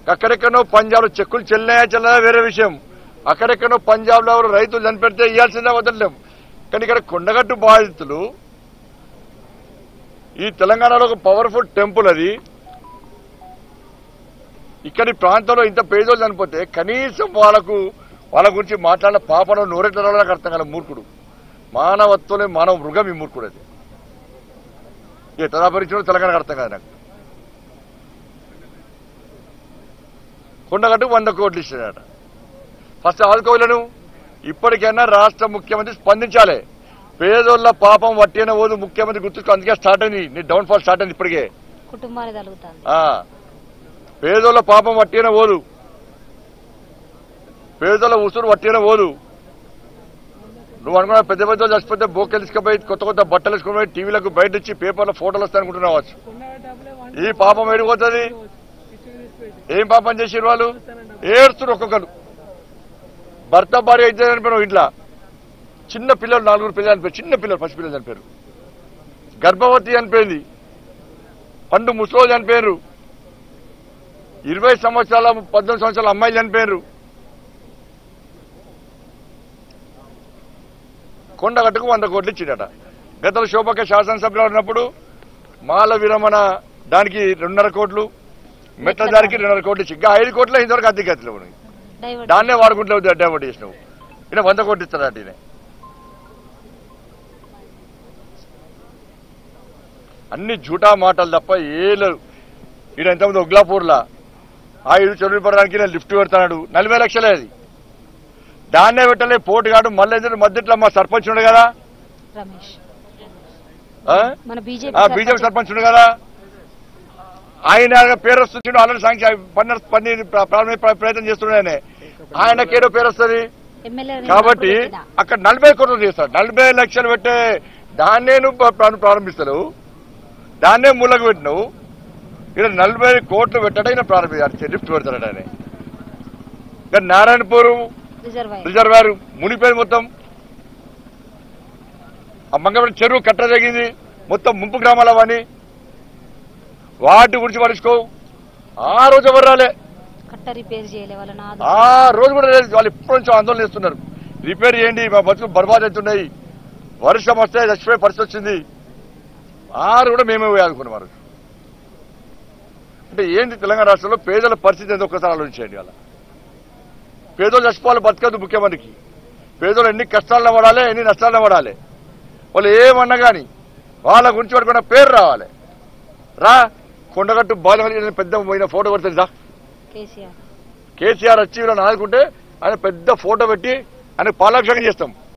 అక్కడెక్కడో పంజాబ్ లో చెక్కులు చెల్లినాయా చెల్లదా వేరే విషయం అక్కడెక్కడో పంజాబ్ లో ఎవరు రైతులు చనిపెడితే ఇవ్వాల్సిందే వదలలేం కానీ ఇక్కడ కొండగట్టు బాధితులు ఈ తెలంగాణలో ఒక పవర్ఫుల్ టెంపుల్ అది ఇక్కడి ప్రాంతంలో ఇంత పేదోళ్ళు చనిపోతే కనీసం వాళ్ళకు వాళ్ళ గురించి మాట్లాడిన పాపను నోరెట్ల నాకు అర్థం కాల మూర్ఖుడు మానవత్వమే మానవ మృగం ఈ మూర్ఖుడు అది ఏ తదాపరించడం తెలంగాణకు అర్థం కాదు నాకు కొండగట్టు వంద కోట్లు ఇచ్చాడట ఫస్ట్ ఆదుకోవాలను ఇప్పటికైనా రాష్ట్ర ముఖ్యమంత్రి స్పందించాలి పేదోళ్ళ పాపం వట్టిన పోదు ముఖ్యమంత్రి గుర్తుకు అందుకే స్టార్ట్ అయింది నీ డౌన్ ఫాల్ స్టార్ట్ అయింది ఇప్పటికే కుటుంబాన్ని తలుగుతాను ఆ పేదోళ్ళ పాపం వట్టిన పోదు పేదోళ్ళ ఉసురు వట్టిన పోదు నువ్వు అనుకున్నా పెద్ద పెద్ద చచ్చిపోతే బోకెలు తీసుకుపోయి కొత్త కొత్త బట్టలు వేసుకుని పోయి టీవీలకు బయట ఇచ్చి పేపర్లో ఫోటోలు వస్తాయి అనుకుంటున్నావు ఈ పాపం ఎడిపోతుంది ఏం పాపం చేసిరు వాళ్ళు ఏడుస్తున్నారు ఒక్కొక్కరు భర్త భార్య ఇద్దరు చనిపోయారు ఇంట్లో చిన్న పిల్లలు నాలుగురు పిల్లలు చనిపోయారు చిన్న పిల్లలు పసి పిల్లలు చనిపోయారు గర్భవతి చనిపోయింది పండు ముసలో చనిపోయారు ఇరవై సంవత్సరాల పద్దెనిమిది సంవత్సరాల అమ్మాయిలు చనిపోయారు కొండగట్టుకు వంద కోట్లు ఇచ్చిండట గతంలో శోభక శాసనసభ్యులు ఉన్నప్పుడు మాల విరమణ దానికి రెండున్నర కోట్లు మెట్ల దానికి రెండున్నర కోట్లు ఇచ్చి ఇంకా ఐదు కోట్ల ఇంతవరకు అద్దె గతిలో ఉన్నాయి డైవర్ట్ దాన్నే వాడుకుంటలేవు డైవర్ట్ చేసినావు ఈయన వంద కోట్లు ఇస్తాడట ఈయన అన్ని జూటా మాటలు తప్ప ఏ లేవు ఈయన ఎంతమంది ఒగ్లాపూర్లా ఆ ఇల్లు చదువుపడడానికి నేను లిఫ్ట్ పెడతాడు నలభై లక్షలే అది దాన్నే పెట్టలే పోటుగాడు మళ్ళీ ఎందుకు మధ్యట్లో మా సర్పంచ్ ఉండే కదా రమేష్ ఆ? మన బీజేపీ ఆ బీజేపీ సర్పంచ్ ఉండే కదా ఆయన పేరు వస్తుంది ఆల్రెడీ సాంఖ్య పన్ను పని ప్రారంభ ప్రయత్నం చేస్తున్నాయనే ఆయనకేదో పేరు వస్తుంది ఎమ్మెల్యే కాబట్టి అక్కడ నలభై కోట్లు చేస్తాడు నలభై లక్షలు పెట్టే దాన్నే నువ్వు ప్ర- ప్ర- ప్రారంభిస్తావు దాన్నే మూలకు పెట్టినావు ఇక్కడ నలభై కోట్లు పెట్టడం ఈయన ప్రారంభించారు లిఫ్ట్ పెడతాడు ఆయన ఇక్కడ నారాయణపూర్ రిజర్వాయర్ రిజర్వాయర్ మునిపోయింది మొత్తం ఆ మంగళవారం చెరువు కట్ట తగింది మొత్తం ముంపు గ్రామాల అవన్నీ వాటి గురించి పడుచుకో ఆ రోజు ఎవరు రాలే కట్ట రిపేర్ చేయలే వాళ్ళ నాదు ఆ రోజు కూడా లేదు వాళ్ళు ఇప్పటి నుంచో ఆందోళన చేస్తున్నారు రిపేర్ చేయండి మా బతుకులు బర్బాద్ అవుతున్నాయి వర్షం వస్తే చచ్చిపోయే పరిస్థితి వచ్చింది ఆరు కూడా మేమే ఆదుకున్నాం ఆ రోజు అంటే ఏంటి తెలంగాణ రాష్ట్రంలో పేదల పరిస్థితి ఏదో ఒకసారి ఆలోచించండి అలా పేదోళ్ళు చచ్చిపోవాలి బతకదు ముఖ్యమంత్రికి పేదోళ్ళు ఎన్ని కష్టాలను పడాలి ఎన్ని నష్టాలను పడాలి వాళ్ళు ఏమన్నా కానీ వాళ్ళ గురించి పడుకున్న పేరు రావాలి రా కొండగట్టు బాధ పెద్ద పోయిన ఫోటో పడుతుంది రా కేసీఆర్ కేసీఆర్ వచ్చి వీళ్ళని ఆదుకుంటే ఆయన పెద్ద ఫోటో పెట్టి ఆయన పాలాభిషేకం చేస్తాం